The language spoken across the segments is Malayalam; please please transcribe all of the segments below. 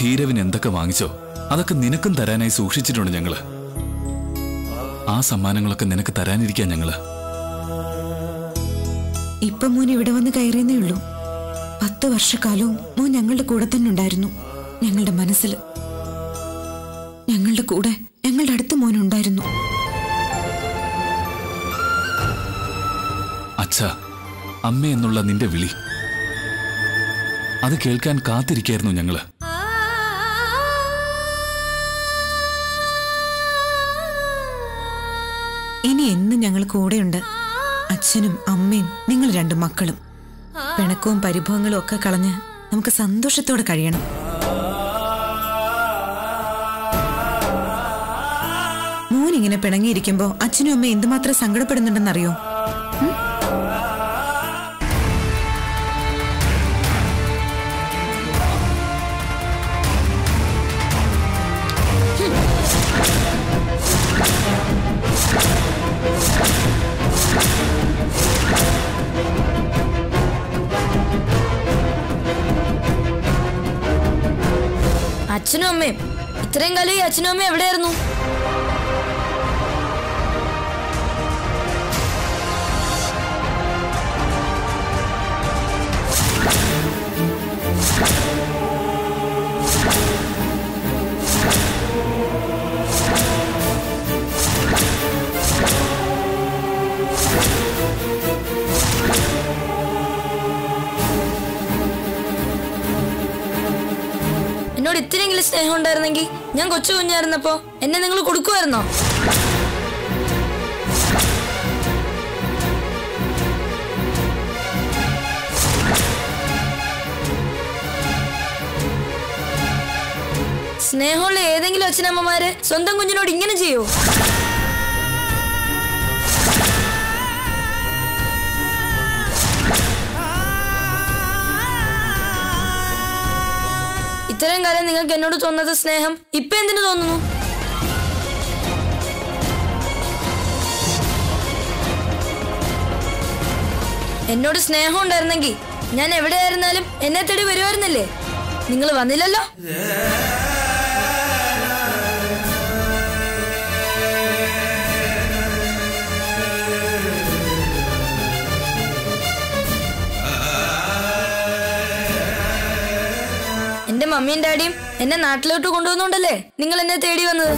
ധീരവിന് എന്തൊക്കെ വാങ്ങിച്ചോ അതൊക്കെ നിനക്കും തരാനായി സൂക്ഷിച്ചിട്ടുണ്ട് ഞങ്ങള് ആ സമ്മാനങ്ങളൊക്കെ നിനക്ക് തരാനിരിക്കാൻ ഞങ്ങള് ഇപ്പൊ മോൻ ഇവിടെ വന്ന് കയറിയെന്നേ ഉള്ളൂ പത്ത് വർഷക്കാലവും മോൻ ഞങ്ങളുടെ കൂടെ തന്നെ ഉണ്ടായിരുന്നു ഞങ്ങളുടെ മനസ്സിൽ ഞങ്ങളുടെ കൂടെ ഞങ്ങളുടെ അടുത്ത് മോൻ ഉണ്ടായിരുന്നു അച്ഛ അമ്മ എന്നുള്ള നിന്റെ വിളി അത് കേൾക്കാൻ കാത്തിരിക്കായിരുന്നു ഞങ്ങള് ഇനി എന്നും ഞങ്ങൾ കൂടെയുണ്ട് അച്ഛനും അമ്മയും നിങ്ങൾ രണ്ട് മക്കളും പിണക്കവും പരിഭവങ്ങളും ഒക്കെ കളഞ്ഞ് നമുക്ക് സന്തോഷത്തോടെ കഴിയണം മോൻ ഇങ്ങനെ പിണങ്ങിയിരിക്കുമ്പോ അച്ഛനും അമ്മയും എന്തുമാത്രം സങ്കടപ്പെടുന്നുണ്ടെന്നറിയോ ഉം? അച്ഛനും അമ്മയും ഇത്രയും കാലം ഈ അച്ഛനും അമ്മയും എവിടെയായിരുന്നു എന്നോട് ഇത്തിരിയെങ്കിലും സ്നേഹം ഉണ്ടായിരുന്നെങ്കിൽ ഞാൻ കൊച്ചു കുഞ്ഞായിരുന്നപ്പോ എന്നെ നിങ്ങൾ കൊടുക്കുമായിരുന്നോ സ്നേഹമുള്ള ഏതെങ്കിലും അച്ഛനമ്മമാര് സ്വന്തം കുഞ്ഞിനോട് ഇങ്ങനെ ചെയ്യോ ഇത്രയും കാലം നിങ്ങൾക്ക് എന്നോട് തോന്നാത്ത സ്നേഹം ഇപ്പൊ എന്തിനു തോന്നുന്നു എന്നോട് സ്നേഹം ഉണ്ടായിരുന്നെങ്കിൽ ഞാൻ എവിടെയായിരുന്നാലും എന്നെ തേടി വരുമായിരുന്നില്ലേ നിങ്ങൾ വന്നില്ലല്ലോ എന്റെ മമ്മിയും ഡാഡിയും എന്നെ നാട്ടിലോട്ട് കൊണ്ടുവന്നുകൊണ്ടല്ലേ നിങ്ങൾ എന്നെ തേടി വന്നത്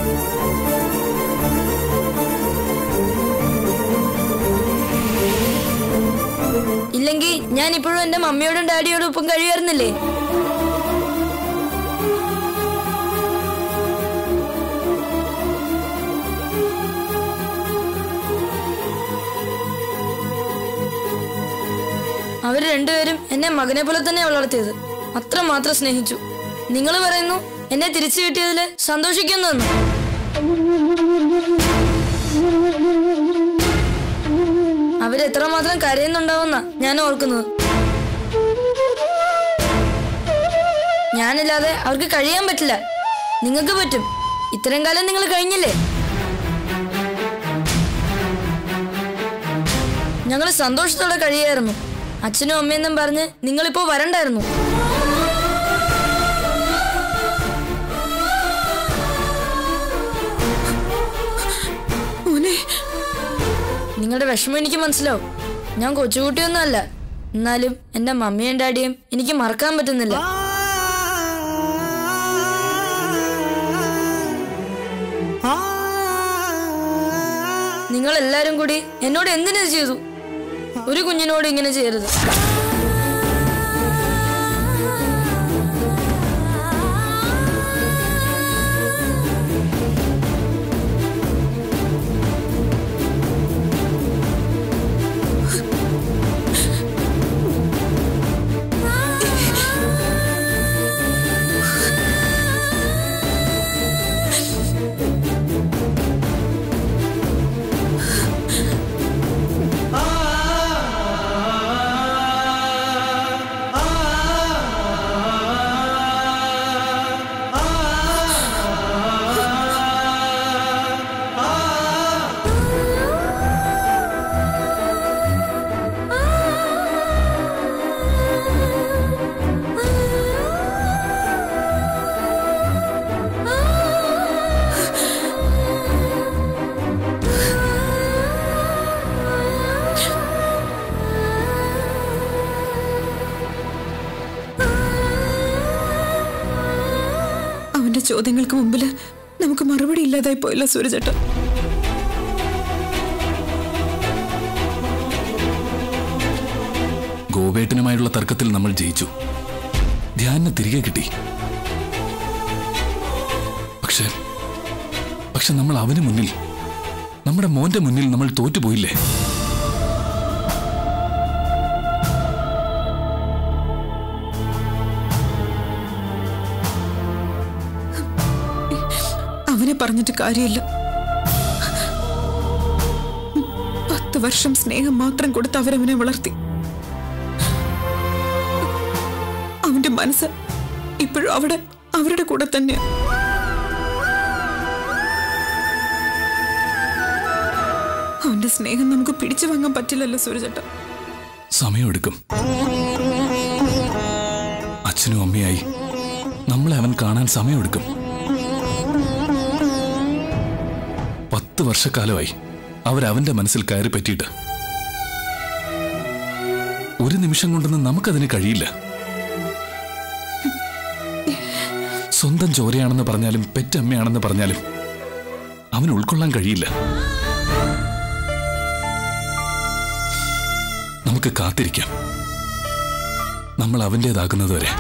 ഇല്ലെങ്കിൽ ഞാൻ ഇപ്പോഴും എന്റെ മമ്മിയോടും ഡാഡിയോടും ഒപ്പം കഴിയുമായിരുന്നില്ലേ അവര് രണ്ടുപേരും എന്നെ മകനെ പോലെ തന്നെ വളർത്തിയത് അത്ര മാത്രം സ്നേഹിച്ചു നിങ്ങൾ പറയുന്നു എന്നെ തിരിച്ചു കിട്ടിയതില് സന്തോഷിക്കുന്നു എന്ന്. അവരെത്രമാത്രം കരയുന്നുണ്ടാവുന്ന ഞാൻ ഓർക്കുന്നത് ഞാനില്ലാതെ അവർക്ക് കഴിയാൻ പറ്റില്ല നിങ്ങൾക്ക് പറ്റും ഇത്രയും കാലം നിങ്ങൾ കഴിഞ്ഞില്ലേ ഞങ്ങൾ സന്തോഷത്തോടെ കഴിയായിരുന്നു അച്ഛനും അമ്മയെന്നും പറഞ്ഞ് നിങ്ങളിപ്പോ വരണ്ടായിരുന്നു മോനെ നിങ്ങളുടെ വിഷമം എനിക്ക് മനസ്സിലാവും ഞാൻ കൊച്ചുകുട്ടിയൊന്നും അല്ല എന്നാലും എന്റെ മമ്മിയും ഡാഡിയും എനിക്ക് മറക്കാൻ പറ്റുന്നില്ല നിങ്ങൾ എല്ലാരും കൂടി എന്നോട് എന്തിനു ചെയ്തു ഒരു കുഞ്ഞിനോട് ഇങ്ങനെ ചെയ്യരുത് ചോദ്യങ്ങൾക്ക് മുമ്പിൽ നമുക്ക് മറുപടി ഇല്ലാതായി പോയില്ല സൂരജേട്ടൻ ഗോപേട്ടനുമായുള്ള തർക്കത്തിൽ നമ്മൾ ജയിച്ചു ധ്യാനിനെ തിരികെ കിട്ടി പക്ഷെ പക്ഷെ നമ്മൾ അവന് മുന്നിൽ നമ്മുടെ മോന്റെ മുന്നിൽ നമ്മൾ തോറ്റുപോയില്ലേ അവനെ പറഞ്ഞിട്ട് കാര്യമില്ല പത്ത് വർഷം സ്നേഹം മാത്രം കൊടുത്ത് അവരവനെ വളർത്തി അവന്റെ മനസ്സ് ഇപ്പോഴും അവിടെ അവരുടെ കൂടെ തന്നെയാ അവന്റെ സ്നേഹം നമുക്ക് പിടിച്ചു വാങ്ങാൻ പറ്റില്ലല്ലോ സൂരജേട്ട സമയമെടുക്കും അച്ഛനും അമ്മയായി നമ്മളെ അവൻ കാണാൻ സമയമെടുക്കും പത്ത് വർഷക്കാലമായി അവരവന്റെ മനസ്സിൽ കയറി പറ്റിയിട്ട് ഒരു നിമിഷം കൊണ്ടൊന്നും നമുക്കതിന് കഴിയില്ല സ്വന്തം ചോരയാണെന്ന് പറഞ്ഞാലും പെറ്റമ്മയാണെന്ന് പറഞ്ഞാലും അവന് ഉൾക്കൊള്ളാൻ കഴിയില്ല നമുക്ക് കാത്തിരിക്കാം നമ്മൾ അവൻ്റേതാകുന്നത് വരെ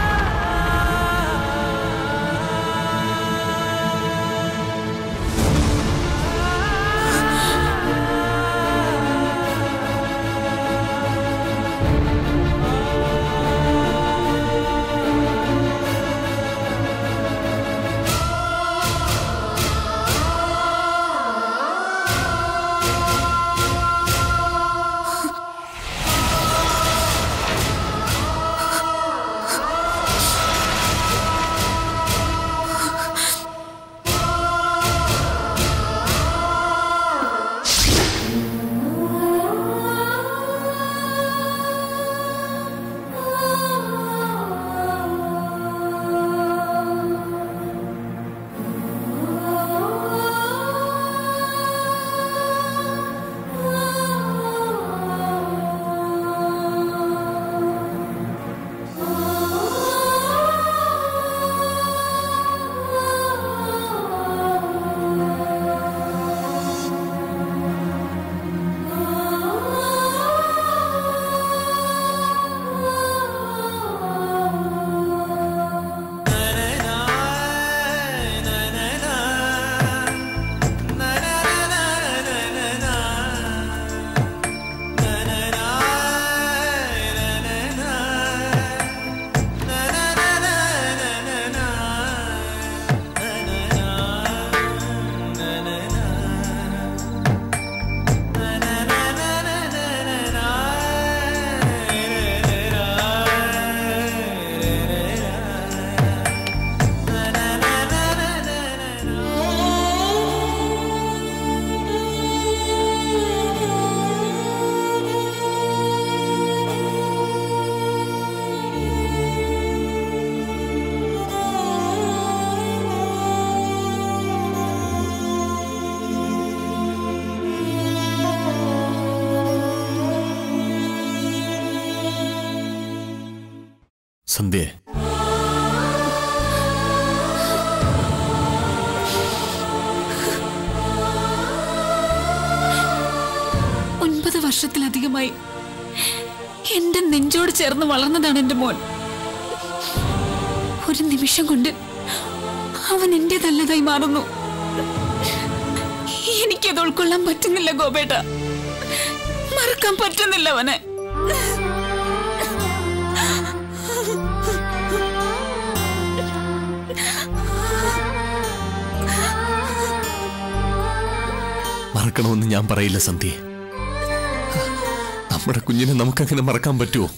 സന്ധ്യ ഒൻപത് വർഷത്തിലധികമായി എന്റെ നെഞ്ചോട് ചേർന്ന് വളർന്നതാണ് എന്റെ മോൻ ഒരു നിമിഷം കൊണ്ട് അവൻ എന്റേതല്ലതായി മാറുന്നു എനിക്കത് ഉൾക്കൊള്ളാൻ പറ്റുന്നില്ല ഗോപേട്ട മറക്കാൻ പറ്റുന്നില്ല അവനെ മറക്കണമെന്ന് ഞാൻ പറയില്ല സന്ധ്യ നമ്മുടെ കുഞ്ഞിനെ നമുക്കങ്ങനെ മറക്കാൻ പറ്റുമോ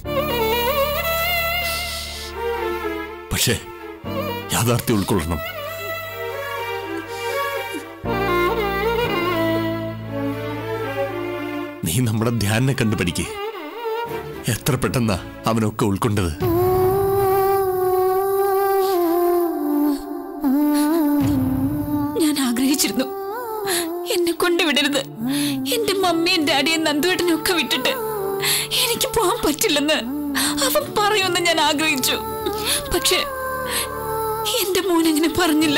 പക്ഷേ യാഥാർത്ഥ്യം ഉൾക്കൊള്ളണം നീ നമ്മുടെ ധ്യാനെ കണ്ടു പഠിക്കേ എത്ര പെട്ടെന്നാ അവനൊക്കെ ഉൾക്കൊണ്ടത് ഞാൻ ആഗ്രഹിച്ചിരുന്നു എന്നെ കൊണ്ടുവിടരുത് എന്റെ മമ്മിയും ഡാഡിയും നന്ദുവേട്ടനും ഒക്കെ വിട്ടിട്ട് എനിക്ക് പോകാൻ പറ്റില്ലെന്ന് അവൻ പറയുമെന്ന് ഞാൻ ആഗ്രഹിച്ചു പക്ഷെ എന്റെ മോൻ അങ്ങനെ പറഞ്ഞില്ല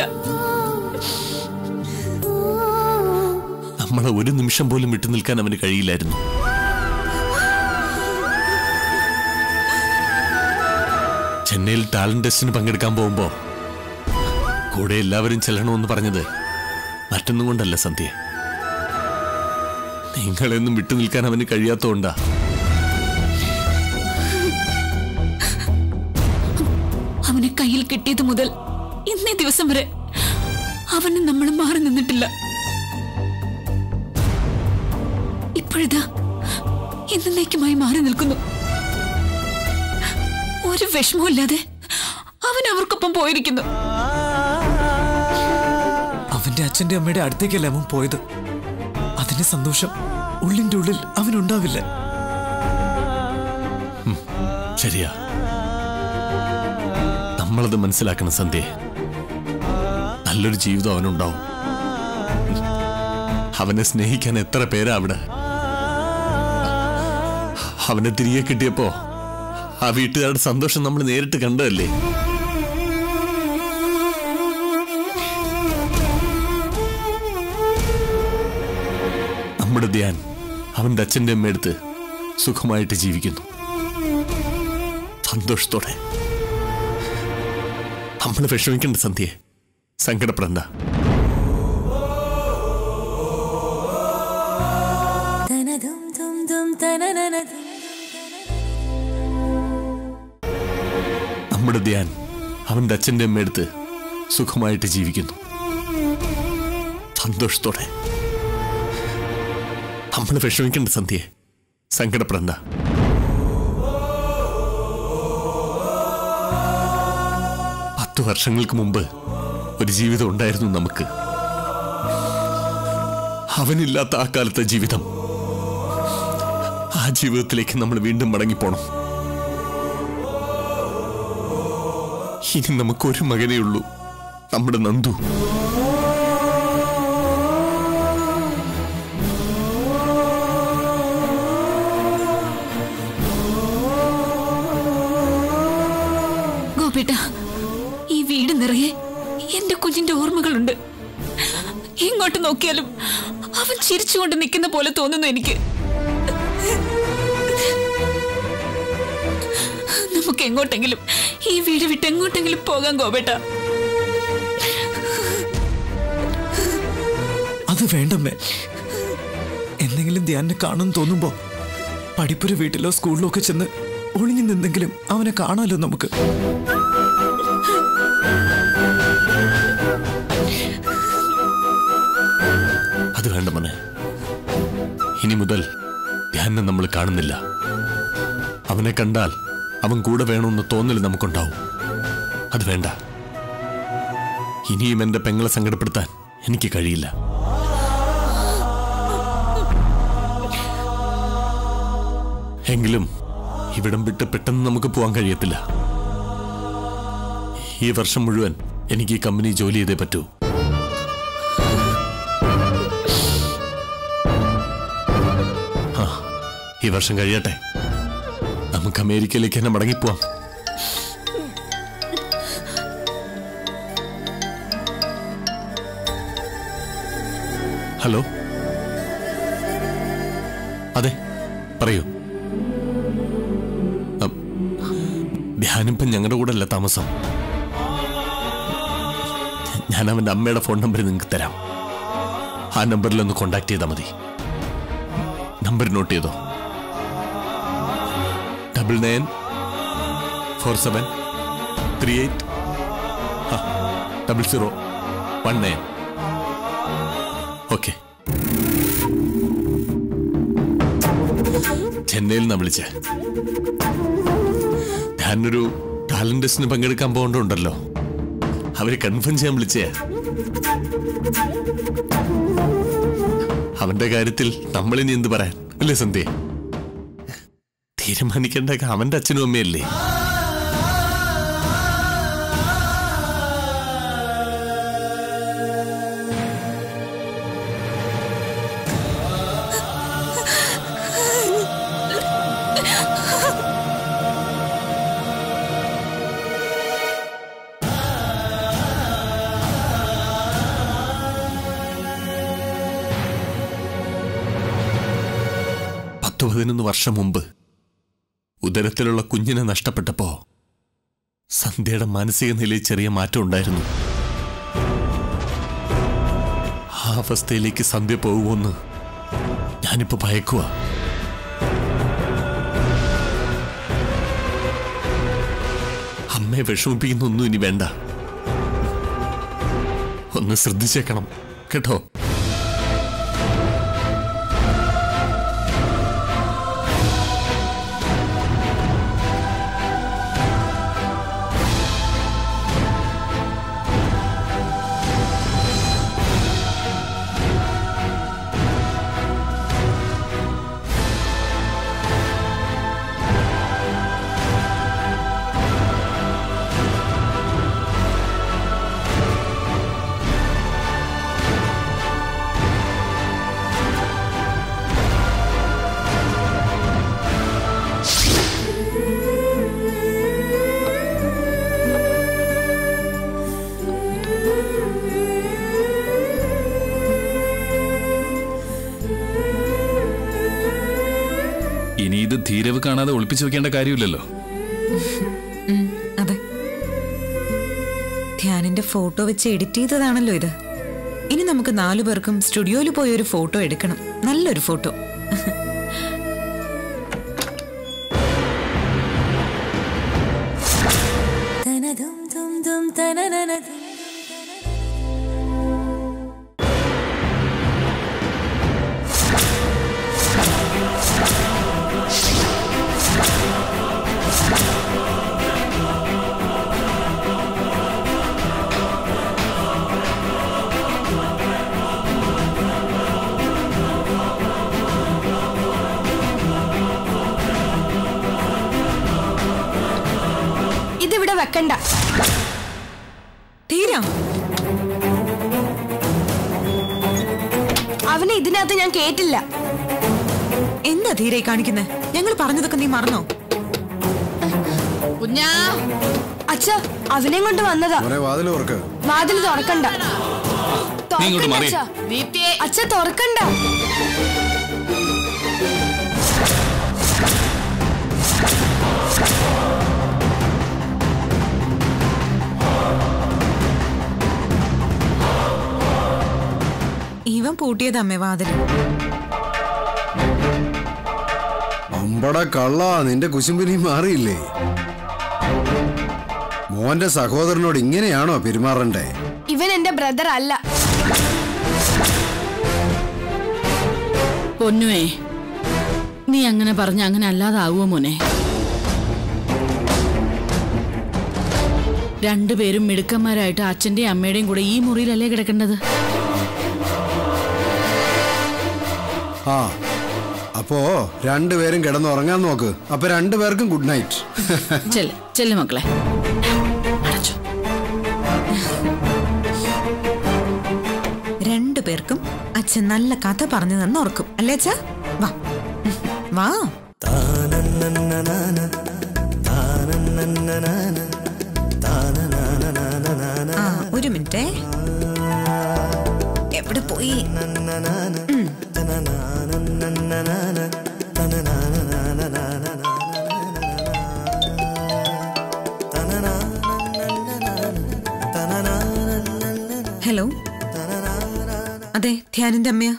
നമ്മളെ ഒരു നിമിഷം പോലും വിട്ടു നിൽക്കാൻ അവന് കഴിയില്ലായിരുന്നു ചെന്നൈയിൽ ടാലന്റ് ടെസ്റ്റിന് പങ്കെടുക്കാൻ പോകുമ്പോ കൂടെ എല്ലാവരും ചെല്ലണമെന്ന് പറഞ്ഞത് മറ്റൊന്നും കൊണ്ടല്ല സന്ധ്യ നിങ്ങളെന്നും വിട്ടു നിൽക്കാൻ അവന് കഴിയാത്തോണ്ടാ അവനെ കയ്യിൽ കിട്ടിയത് മുതൽ ഇന്നേ ദിവസം വരെ അവന് നമ്മൾ മാറി നിന്നിട്ടില്ല ഇപ്പോഴിതാ എന്നേക്കുമായി മാറി നിൽക്കുന്നു ഒരു വിഷമവും ഇല്ലാതെ അവൻ അവർക്കൊപ്പം പോയിരിക്കുന്നു അവന്റെ അച്ഛന്റെ അമ്മയുടെ അടുത്തേക്കല്ല അവൻ പോയത് അതിന്റെ സന്തോഷം ഉള്ളിന്റെ ഉള്ളിൽ അവനുണ്ടാവില്ല ശരിയാ നമ്മളത് മനസ്സിലാക്കണം സന്ധ്യ നല്ലൊരു ജീവിതം അവനുണ്ടാവും അവനെ സ്നേഹിക്കാൻ എത്ര പേരാ അവിടെ അവനെ തിരികെ കിട്ടിയപ്പോ ആ വീട്ടുകാരുടെ സന്തോഷം നമ്മൾ നേരിട്ട് കണ്ടതല്ലേ നമ്മുടെ ധ്യാൻ അവന്റെ അച്ഛന്റെ അമ്മയെടുത്ത് സുഖമായിട്ട് ജീവിക്കുന്നു സന്തോഷത്തോടെ നമ്മൾ വിഷമിക്കേണ്ട സന്ധ്യ സങ്കടപ്പെടണ്ട നമ്മുടെ ധ്യാൻ അവന്റെ അച്ഛന്റെ അമ്മയെടുത്ത് സുഖമായിട്ട് ജീവിക്കുന്നു സന്തോഷത്തോടെ നമ്മൾ വിഷമിക്കേണ്ട സന്ധ്യ സങ്കടപ്പെടണ്ട പത്ത് വർഷങ്ങൾക്ക് മുമ്പ് ഒരു ജീവിതം ഉണ്ടായിരുന്നു നമുക്ക് അവനില്ലാത്ത ആ കാലത്തെ ജീവിതം ആ ജീവിതത്തിലേക്ക് നമ്മൾ വീണ്ടും മടങ്ങിപ്പോണം ഇനി നമുക്കൊരു മകനേ ഉള്ളൂ നമ്മുടെ നന്ദു ഗോപേട്ട ഈ വീട് നിറയെ എന്റെ കുഞ്ഞിന്റെ ഓർമ്മകളുണ്ട് എങ്ങോട്ട് നോക്കിയാലും അവൻ ചിരിച്ചുകൊണ്ട് നിൽക്കുന്ന പോലെ തോന്നുന്നു എനിക്ക് നമുക്ക് എങ്ങോട്ടെങ്കിലും ഈ വീട് വിട്ട് എങ്ങോട്ടെങ്കിലും പോകാൻ ഗോപേട്ട അത് വേണ്ടമ്മേ എന്തെങ്കിലും ധ്യാനെ കാണും തോന്നുമ്പോ പഠിപ്പുര വീട്ടിലോ സ്കൂളിലോ ഒക്കെ ചെന്ന് ഒളിഞ്ഞു നിന്നെങ്കിലും അവനെ കാണാലോ നമുക്ക് അത് വേണ്ട മോനെ ഇനി മുതൽ ധ്യാനെ നമ്മൾ കാണുന്നില്ല അവനെ കണ്ടാൽ അവൻ കൂടെ വേണമെന്ന് തോന്നൽ നമുക്കുണ്ടാവും അത് വേണ്ട ഇനിയും എന്റെ പെങ്ങളെ സങ്കടപ്പെടുത്താൻ എനിക്ക് കഴിയില്ല എങ്കിലും ഇവിടം വിട്ട് പെട്ടെന്ന് നമുക്ക് പോകാൻ കഴിയത്തില്ല ഈ വർഷം മുഴുവൻ എനിക്ക് ഈ കമ്പനി ജോലി ചെയ്തേ പറ്റൂ ആ, ഈ വർഷം കഴിയട്ടെ നമുക്ക് അമേരിക്കയിലേക്ക് തന്നെ മടങ്ങിപ്പോവാം ഹലോ അതെ പറയൂ അം, ധ്യാനിപ്പം ഞങ്ങളുടെ കൂടെ അല്ല താമസം ഞാൻ അവന്റെ അമ്മയുടെ ഫോൺ നമ്പർ നിങ്ങൾക്ക് തരാം ആ നമ്പറിൽ ഒന്ന് കോണ്ടാക്ട് ചെയ്താൽ മതി നമ്പർ നോട്ട് ചെയ്തോ double nine four seven three eight double zero one nine okay ചെന്നൈയിൽ നിന്നാണ് വിളിച്ചേ ഞാനൊരു ടാലന്റ് ടെസ്റ്റിന് പങ്കെടുക്കാൻ പോകണ്ടുണ്ടല്ലോ അവര് കൺഫേം ചെയ്യാൻ വിളിച്ചേ അവന്റെ കാര്യത്തിൽ നമ്മളിനി എന്ത് പറയാൻ അല്ലേ സന്ധ്യ തീരുമാനിക്കേണ്ട അവന്റെ അച്ഛനും അമ്മയല്ലേ പത്ത് പതിനൊന്ന് വർഷം മുമ്പ് ഉദരത്തിലുള്ള കുഞ്ഞിനെ നഷ്ടപ്പെട്ടപ്പോ സന്ധ്യയുടെ മാനസിക നിലയിൽ ചെറിയ മാറ്റം ഉണ്ടായിരുന്നു ആ അവസ്ഥയിലേക്ക് സന്ധ്യ പോകുമെന്ന് ഞാനിപ്പോ ഭയക്കുക അമ്മയെ വിഷമിപ്പിക്കുന്നൊന്നും ഇനി വേണ്ട ഒന്ന് ശ്രദ്ധിച്ചേക്കണം കേട്ടോ ഇനി ഇത് ധീരവ് കാണാതെ ഒളിപ്പിച്ചു വെക്കേണ്ട കാര്യമില്ലല്ലോ ഉം, അതെ ധ്യാനിന്റെ ഫോട്ടോ വെച്ച് എഡിറ്റ് ചെയ്തതാണല്ലോ ഇത് ഇനി നമുക്ക് നാലു പേർക്കും സ്റ്റുഡിയോയിൽ പോയി ഒരു ഫോട്ടോ എടുക്കണം നല്ലൊരു ഫോട്ടോ ഇതിവിടെ വെക്കണ്ട തീരാ അവനെ ഇതിനകത്ത് ഞാൻ കേട്ടില്ല എന്താ ധീരെ കാണിക്കുന്നത് ഞങ്ങൾ പറഞ്ഞതൊക്കെ നീ മറന്നോ കുഞ്ഞാ അച്ഛ അവനെ കൊണ്ട് വന്നതാ മോനെ വാതിൽ ഓർക്ക് വാതിൽ തുറക്കണ്ട നീ ഇങ്ങോട്ട് തുറക്കണ്ട, മാറി. അച്ഛാ. അച്ഛ തുറക്കണ്ട ഇവൻ പൂട്ടിയതമ്മേ വാതില് അമ്പട കള്ള നിന്റെ കുശുമ്പിനി മാറിയില്ലേ മോന്റെ സഹോദരനോട് ഇങ്ങനെയാണോ പെരുമാറണ്ടേ ഇവൻ എന്റെ ബ്രദർ അല്ല പൊന്നുവേ നീ അങ്ങനെ പറഞ്ഞ അങ്ങനെ അല്ലാതാവുമോ മോനെ രണ്ടുപേരും മിടുക്കന്മാരായിട്ട് അച്ഛന്റെയും അമ്മയുടെയും കൂടെ ഈ മുറിയിലല്ലേ കിടക്കേണ്ടത് ആ അപ്പോ രണ്ടുപേരും കിടന്നുറങ്ങാൻ നോക്ക് അപ്പൊ രണ്ടുപേർക്കും ഗുഡ് നൈറ്റ് ചെല്ല് ചെല്ല് മക്കളെ അടച്ചോ. രണ്ടു പേർക്കും അച്ഛൻ നല്ല കഥ പറഞ്ഞു തന്ന് ഓർക്കും അല്ലേ അച്ഛാ വാ ഉം, വാ ആ ഒരു മിനിറ്റേ എവിടെ പോയി ഉം. ഹലോ അതെ ധ്യാനിന്റെ അമ്മയാ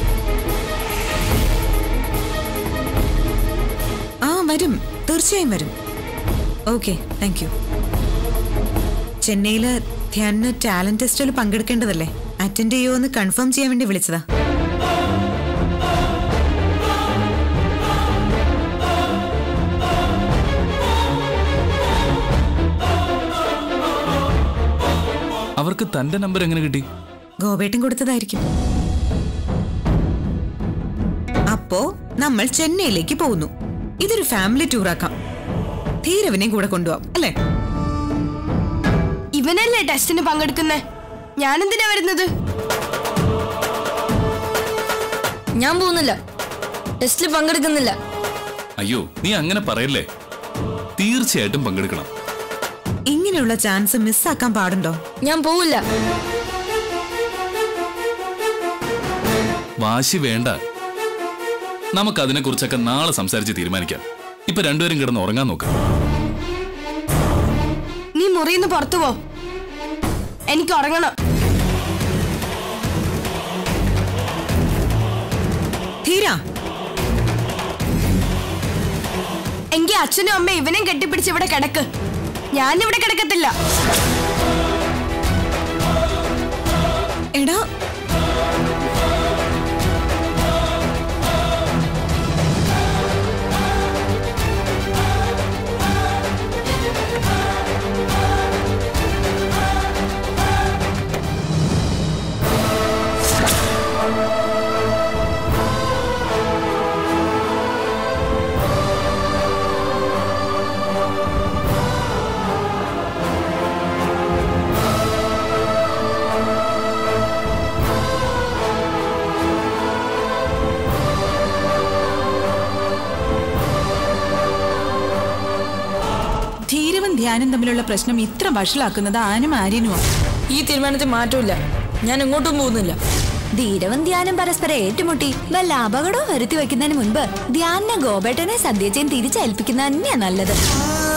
ആ വരും തീർച്ചയായും വരും ഓക്കെ താങ്ക് യു ചെന്നൈയില് ധ്യാനിന് ടാലന്റ് ടെസ്റ്റിൽ പങ്കെടുക്കേണ്ടതല്ലേ അറ്റൻഡ് ചെയ്യുമോ എന്ന് കൺഫേം ചെയ്യാൻ വേണ്ടി വിളിച്ചതാ അവർക്ക് തന്റെ നമ്പർ എങ്ങനെ കിട്ടി ഗോപേട്ടൻ കൊടുത്തതായിരിക്കും അപ്പോ നമ്മൾ ചെന്നൈയിലേക്ക് പോകുന്നു ഇതൊരു ഫാമിലി ടൂർ ആക്കാം ധീരവിനെയും കൂടെ കൊണ്ടുപോവാം അല്ലേ ഇവനല്ലേ ടെസ്റ്റിന് പങ്കെടുക്കുന്നേ ഞാനെന്തിനാ വരുന്നത് ഞാൻ പോകുന്നില്ല ടെസ്റ്റിൽ പങ്കെടുക്കുന്നില്ല അയ്യോ നീ അങ്ങനെ പറയല്ലേ തീർച്ചയായിട്ടും പങ്കെടുക്കണം ഇങ്ങനെയുള്ള ചാൻസ് മിസ്സാക്കാൻ പാടുണ്ടോ ഞാൻ പോവില്ല വാശി വേണ്ട നമുക്ക് അതിനെക്കുറിച്ചൊക്കെ നാളെ സംസാരിച്ച് തീരുമാനിക്കാം ഇപ്പൊ രണ്ടുപേരും കിടന്ന് ഉറങ്ങാൻ നോക്ക് നീ മുറിയിന്ന് പുറത്തു പോ എനിക്ക് ഉറങ്ങണം ധീര എങ്കിൽ അച്ഛനും അമ്മയും ഇവനെയും കെട്ടിപ്പിടിച്ച് ഇവിടെ കിടക്ക് ഞാനിവിടെ കിടക്കത്തില്ല എടാ ധീരവും ധ്യാനം തമ്മിലുള്ള പ്രശ്നം ഇത്ര വഷളാക്കുന്നത് ആനും ആര്യനുമാണ് ഈ തീരുമാനത്തിൽ മാറ്റമില്ല ഞാൻ എങ്ങോട്ടും പോകുന്നില്ല ധീരവും ധ്യാനം പരസ്പരം ഏറ്റുമുട്ടി വല്ല അപകടവും വരുത്തി വെക്കുന്നതിന് മുൻപ് ധ്യാന ഗോപേട്ടനെ സദ്യച്ചയും തിരിച്ചേൽപ്പിക്കുന്ന തന്നെയാ നല്ലത്